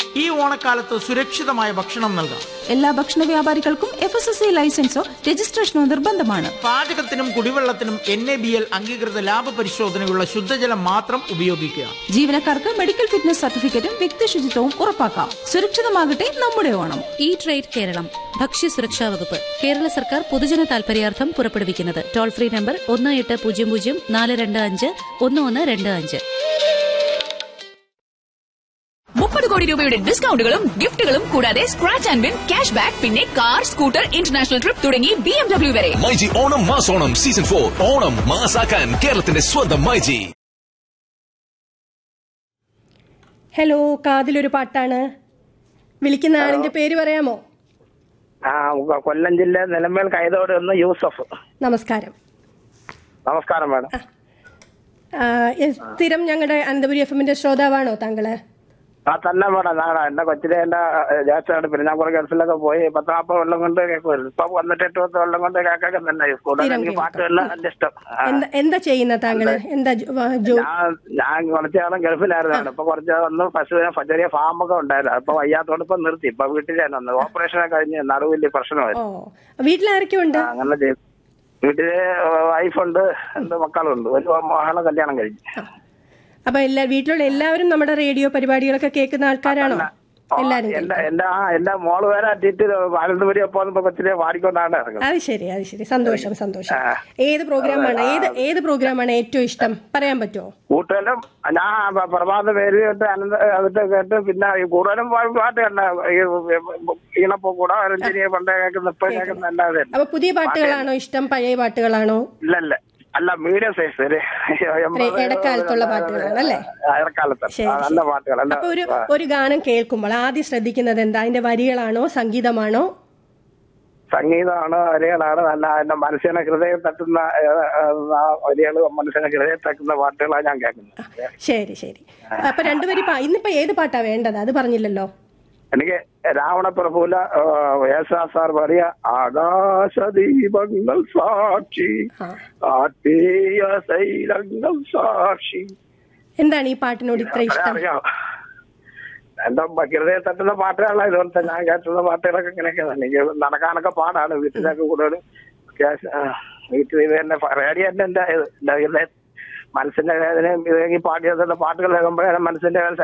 ഈ ഓണക്കാലത്ത് സുരക്ഷിതമായ ഭക്ഷണം നൽകാം എല്ലാ ഭക്ഷണ വ്യാപാരികൾക്കും എഫ് എസ് എസ് ഐ ലൈസൻസോ രജിസ്ട്രേഷനോ നിർബന്ധമാണ് പാചകത്തിനും കുടിവെള്ളത്തിനും എൻ എ ബി എൽ അംഗീകൃത ലാഭ പരിശോധനയുള്ള ശുദ്ധജലം മാത്രം ഉപയോഗിക്കുക ജീവനക്കാർക്ക് മെഡിക്കൽ ഫിറ്റ്നസ് സർട്ടിഫിക്കറ്റും വ്യക്തി ശുചിത്വവും ഉറപ്പാക്കാം സുരക്ഷിതമാകട്ടെ നമ്മുടെ ഓണം ഈ ട്രേഡ് കേരളം ഭക്ഷ്യസുരക്ഷാ വകുപ്പ് കേരള സർക്കാർ പൊതുജന താൽപര്യാർത്ഥം പുറപ്പെടുവിക്കുന്നത് ടോൾ ഫ്രീ നമ്പർ ഒന്ന് എട്ട് പൂജ്യം പൂജ്യം നാല് രണ്ട് അഞ്ച് ഒന്ന് ഒന്ന് രണ്ട് അഞ്ച് മുപ്പത് കോടി രൂപയുടെ ഡിസ്കൗണ്ടുകളും ഗിഫ്റ്റുകളും കൂടാതെ scratch and win cash back പിന്നെ കാർ സ്കൂട്ടർ ഇന്റർനാഷണൽ ട്രിപ്പ് തുടങ്ങി ബി എം ഡബ്ല്യു വരെ മൈജി ഓണം മാസോണം സീസൺ ഫോർ ഓണം മാസാക്കാൻ കേരളത്തിന്റെ സ്വന്തം മൈജി ഹലോ കാതിലൊരു പാട്ടാണ് വിളിക്കുന്ന ആളിന്റെ പേര് പറയാമോ ആ കൊല്ലം ജില്ല നിലമേൽ കൈതോട് എന്ന് യൂസഫ് നമസ്കാരം നമസ്കാരം മാഡം ആ, എ- സ്ഥിരം ഞങ്ങളുടെ അനന്തപുരി എഫ് എമ്മിന്റെ ശ്രോതാവാണോ താങ്കള് ആ തന്നെ മാഡം നാടാ എന്റെ കൊച്ചിലെ എന്റെ ജ്യേഷ്ഠാണ് പിന്നെ ഞാൻ കുറെ ഗൾഫിലൊക്കെ പോയി പത്ത് നാൽപ്പത് കൊല്ലം കൊണ്ട് കേൾക്കുമായിരുന്നു ഇപ്പൊ വന്നിട്ട് എട്ട് പത്ത് കൊല്ലം കൊണ്ട് കേൾക്കാൻ തന്നെ കൂടുതൽ സ്ഥിരം എനിക്ക് കേൾക്കും. പാട്ടുകളിൽ എന്റെ ഇഷ്ടം ആ. എന്താ എന്താ ചെയ്യുന്ന താങ്കള് എന്താ ജോ- വ- ജോ ഞാൻ ഞാൻ കുറച്ച് കാലം ഗൾഫിലായിരുന്നു ഇപ്പൊ കുറച്ച് ഒന്ന് പശുവിനെ ചെറിയ ഫാമൊക്കെ ഉണ്ടായിരുന്നു അപ്പൊ വയ്യാത്തോണ്ട് ഇപ്പൊ നിർത്തി ഇപ്പൊ വീട്ടിലാണ് വന്നത് ഓപ്പറേഷനൊക്കെ കഴിഞ്ഞ് നടുവില് ഓ പ്രശ്നമായിരുന്നു വീട്ടിലാരൊക്കെ ഉണ്ട് ആ, അങ്ങനെ ചെയ്തു വീട്ടില് വൈഫുണ്ട് രണ്ട് മക്കളുണ്ട് ഒരു മകളെ കല്യാണം കഴിഞ്ഞു അപ്പൊ എല്ലാ വീട്ടിലുള്ള എല്ലാവരും നമ്മുടെ റേഡിയോ പരിപാടികളൊക്കെ കേൾക്കുന്ന ആൾക്കാരാണോ ആ, എല്ലാരും എന്റെ കേൾക്കും. എന്റെ ആ എന്റെ മോള് വരെ അറ്റിട്ട് അനന്തപുരി പോകുമ്പോ കൊച്ചിനെ പാടിക്കൊണ്ടാണ് ഇറങ്ങുന്നത് അത് ശരി അത് ശരി സന്തോഷം സന്തോഷം ആ. ഏത് പ്രോഗ്രാമാണ് ഏത് ഏത് പ്രോഗ്രാമാണ് ഏറ്റവും ഇഷ്ടം പറയാൻ പറ്റുമോ കൂടുതലും ഞാൻ പ- പ്രഭാത പേര് കേട്ട് അനന്ത അതിട്ട് കേട്ട് പിന്നെ ഈ കൂടുതലും പാ- പാട്ട് കണ്ട ഈണപ്പോ കൂടെ രഞ്ജിനിയെ പണ്ടേ കേൾക്കുന്ന ഇപ്പൊ കേൾക്കുന്ന അല്ലാതെ അപ്പൊ പുതിയ പാട്ടുകളാണോ ഇഷ്ടം പഴയ പാട്ടുകളാണോ ഇല്ലല്ല അല്ല മീഡിയം സൈസ് ഒരു എൺപത് ഇടക്കാലത്തുള്ള പാട്ടുകളാണ് അല്ലേ? ആ, ഇടക്കാലത്ത് ശരി, ആ, നല്ല ശരി. പാട്ടുകൾ അല്ല അപ്പൊ ഒരു ഒരു ഗാനം കേൾക്കുമ്പോൾ ആദ്യം ശ്രദ്ധിക്കുന്നത് എന്താ അതിന്റെ വരികളാണോ സംഗീതമാണോ സംഗീതമാണ് വരികളാണ് നല്ല എന്റെ മനസ്സിനെ ഹൃദയം തട്ടുന്ന ഏഹ്, ഏഹ്, ആ വരികൾ മനസ്സിനെ ഹൃദയം തട്ടുന്ന പാട്ടുകളാണ് ഞാൻ കേൾക്കുന്നത് ശരി ശരി അപ്പൊ രണ്ടുപേരും പാ- ഇന്നിപ്പോ ഏത് പാട്ടാ വേണ്ടത് അത് പറഞ്ഞില്ലല്ലോ എനിക്ക് രാവണപ്രഭുല യേശാസ് സാർ പാടിയ ആകാശദീപങ്ങൾ സാക്ഷി ആ. ആത്മീയ ശൈലങ്ങൾ സാക്ഷി എന്താണ് ഈ പാട്ടിനോട് ഇത്ര ഇഷ്ടം അറിയാം എന്റെ ഹൃദയ തട്ടുന്ന പാട്ടുകളാണ് ഇതുപോലത്തെ ഞാൻ കേട്ടുള്ള പാട്ടുകളൊക്കെ ഇങ്ങനെയൊക്കെ തന്നെ എനിക്ക് നടക്കാനൊക്കെ പാടാണ് വീട്ടിലൊക്കെ കൂടുതൽ ക്യാഷ് വീട്ടിൽ ഇത് തന്നെ റേഡിയോ തന്നെ എന്റെ ഇത്. എന്റെ ഹൃദയ മനസ്സിന്റെ വേദനയും ഇത് ഈ പാടിയ പാട്ടുകൾ കേൾക്കുമ്പോഴേ മനസ്സിന്റെ വേദന